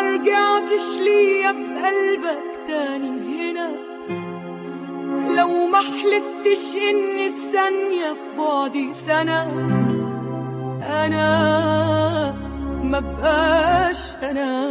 رجعتش ليا بقلبك تاني هنا لو ما حلفتش ان الثانية في بعدي سنة انا ما بقاش انا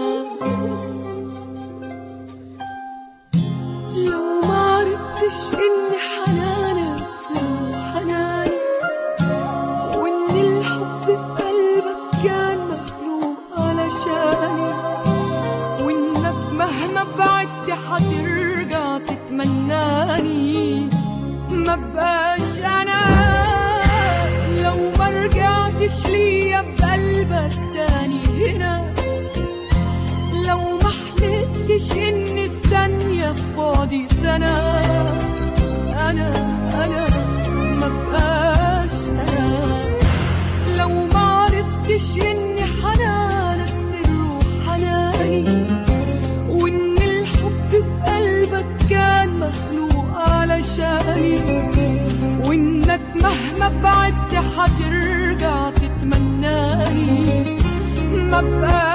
لو ما عرفتش ان حنانك سر حناني وان الحب في قلبك كان مخلوق علشاني وانك مهما بعدت حترجع تتمناني ما بقاش انا لو ما رجعتش ليا بقلبك تاني هنا لو ما حلفتش ان الثانية في بعدي سنة انا انا ما بقاش انا لو ما عرفتش ان حنانك سر حناني وان الحب في قلبك كان مخلوق علشاني وانك مهما بعدت حترجع تتمناني ما بقاش